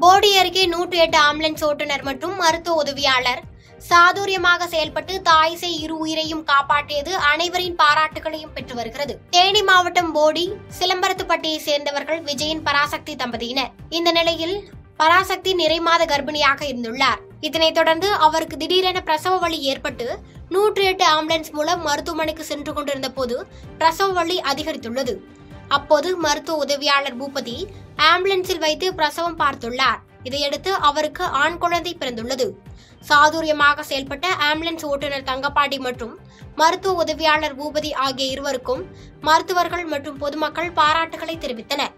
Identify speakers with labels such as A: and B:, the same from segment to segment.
A: போடி அருகே நூற்றி எட்டு ஆம்புலன்ஸ் ஓட்டுநர் மற்றும் மருத்துவ உதவியாளர் சாதுரியமாக செயல்பட்டு தாய்சை இரு உயிரையும் காப்பாற்றியது அனைவரின் பாராட்டுகளையும் பெற்று வருகிறது தேனி மாவட்டம் போடி சிலம்பரத்துப்பட்டியை சேர்ந்தவர்கள் விஜயன் பராசக்தி தம்பதியினர் இந்த நிலையில் பராசக்தி நிறைமாத கர்ப்பிணியாக இருந்துள்ளார் இதனைத் தொடர்ந்து அவருக்கு திடீரென பிரசவ வலி ஏற்பட்டு நூற்றி எட்டு ஆம்புலன்ஸ் மூலம் மருத்துவமனைக்கு சென்று கொண்டிருந்த போது பிரசவ வலி அதிகரித்துள்ளது அப்போது மருத்துவ உதவியாளர் பூபதி ஆம்புலன்ஸில் வைத்து பிரசவம் பார்த்துள்ளார் இதையடுத்து அவருக்கு ஆண் குழந்தை பிறந்துள்ளது சாதுரியமாக செயல்பட்ட ஆம்புலன்ஸ் ஓட்டுநர் தங்கப்பாண்டி மற்றும் மருத்துவ உதவியாளர் பூபதி ஆகிய இருவருக்கும் மருத்துவர்கள் மற்றும் பொதுமக்கள் பாராட்டுகளை தெரிவித்தனர்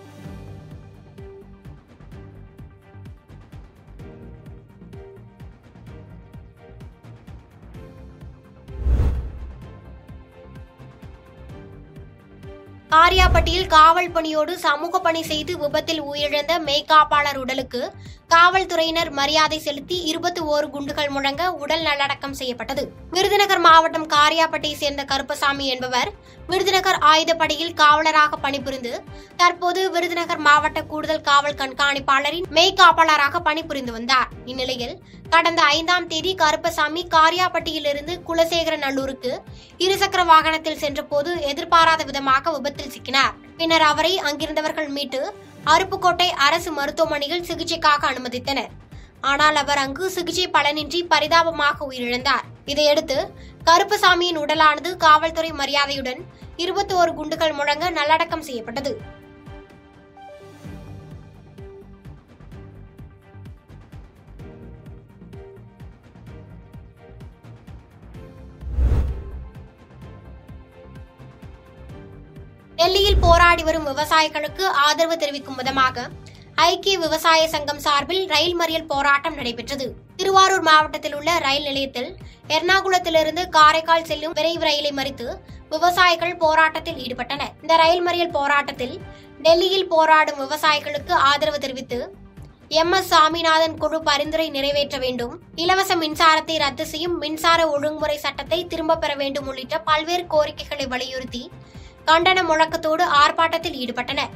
A: காரியாப்பட்டியில் காவல் பணியோடு சமூக பணி செய்து விபத்தில் உயிரிழந்த மெய்காப்பாளர் உடலுக்கு காவல்துறையினர் மரியாதை செலுத்தி இருபத்தி ஓரு குண்டுகள் முழங்க உடல் நல்லடக்கம் செய்யப்பட்டது விருதுநகர் மாவட்டம் காரியாப்பட்டியை சேர்ந்த கருப்பசாமி என்பவர் விருதுநகர் ஆயுதப்படையில் காவலராக பணிபுரிந்து தற்போது விருதுநகர் மாவட்ட கூடுதல் காவல் கண்காணிப்பாளரின் மெய்காப்பாளராக பணிபுரிந்து வந்தார் இந்நிலையில் கடந்த ஐந்தாம் தேதி கருப்பசாமி காரியாப்பட்டியிலிருந்து குலசேகரநல்லூருக்கு இருசக்கர வாகனத்தில் சென்றபோது எதிர்பாராத விதமாக விபத்தில் சிக்கினார் பின்னர் அவரை அங்கிருந்தவர்கள் மீட்டு அருப்புக்கோட்டை அரசு மருத்துவமனையில் சிகிச்சைக்காக அனுமதித்தனர் ஆனால் அவர் அங்கு சிகிச்சை பலனின்றி பரிதாபமாக உயிரிழந்தார் இதையடுத்து கருப்பசாமியின் உடலானது காவல்துறை மரியாதையுடன் இருபத்தி ஓரு குண்டுகள் முழங்க நல்லடக்கம் செய்யப்பட்டது டெல்லியில் போராடி வரும் விவசாயிகளுக்கு ஆதரவு தெரிவிக்கும் விதமாக ஐக்கிய விவசாய சங்கம் சார்பில் ரயில் மறியல் போராட்டம் நடைபெற்றது திருவாரூர் மாவட்டத்தில் உள்ள ரயில் நிலையத்தில் எர்ணாகுளத்திலிருந்து காரைக்கால் செல்லும் விரைவு ரயிலை மறித்து விவசாயிகள் போராட்டத்தில் ஈடுபட்டனர் இந்த ரயில் மறியல் போராட்டத்தில் டெல்லியில் போராடும் விவசாயிகளுக்கு ஆதரவு தெரிவித்து எம் எஸ் சாமிநாதன் குழு பரிந்துரை நிறைவேற்ற வேண்டும் இலவச மின்சாரத்தை ரத்து செய்யும் மின்சார ஒழுங்குமுறை சட்டத்தை திரும்பப் பெற வேண்டும் உள்ளிட்ட பல்வேறு கோரிக்கைகளை வலியுறுத்தி கண்டன முழக்கத்தோடு ஆர்ப்பாட்டத்தில் ஈடுபட்டனர்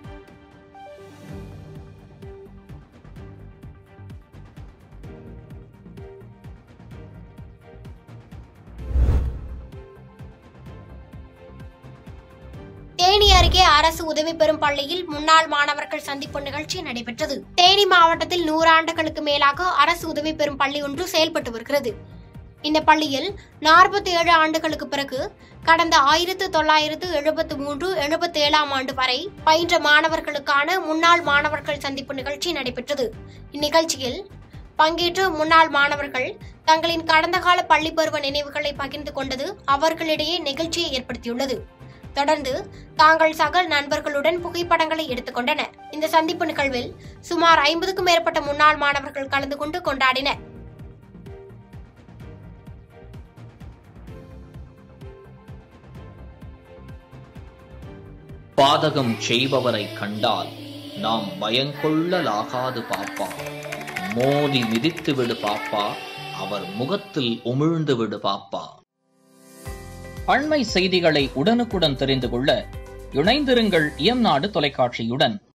A: தேனி அருகே அரசு உதவி பெறும் பள்ளியில் முன்னாள் மாணவர்கள் சந்திப்பு நிகழ்ச்சி நடைபெற்றது தேனி மாவட்டத்தில் நூறாண்டுகளுக்கு மேலாக அரசு உதவி பெறும் பள்ளி ஒன்று செயல்பட்டு வருகிறது இந்த பள்ளியில் நாற்பத்தி ஏழு ஆண்டுகளுக்கு பிறகு கடந்த ஆயிரத்து தொள்ளாயிரத்து எழுபத்து மூன்று எழுபத்தி ஏழாம் ஆண்டு வரை பயின்ற மாணவர்களுக்கான முன்னாள் மாணவர்கள் சந்திப்பு நிகழ்ச்சி நடைபெற்றது இந்நிகழ்ச்சியில் பங்கேற்ற முன்னாள் மாணவர்கள் தங்களின் கடந்த கால பள்ளி பருவ நினைவுகளை பகிர்ந்து கொண்டது அவர்களிடையே நிகழ்ச்சியை ஏற்படுத்தியுள்ளது தொடர்ந்து தாங்கள் சக நண்பர்களுடன் புகைப்படங்களை எடுத்துக்கொண்டனர் இந்த சந்திப்பு நிகழ்வில் சுமார் ஐம்பதுக்கும் மேற்பட்ட முன்னாள் மாணவர்கள் கலந்து கொண்டு கொண்டாடினர்
B: பாதகம் செய்பவரை கண்டால் நாம் பயங்கொள்ளலாகாது பாப்பா மோதி மிதித்து விடு பாப்பா அவர் முகத்தில் உமிழ்ந்து விடு பாப்பா அண்மை செய்திகளை உடனுக்குடன் தெரிந்து கொள்ள இணைந்திருங்கள் இயம்நாடு தொலைக்காட்சியுடன்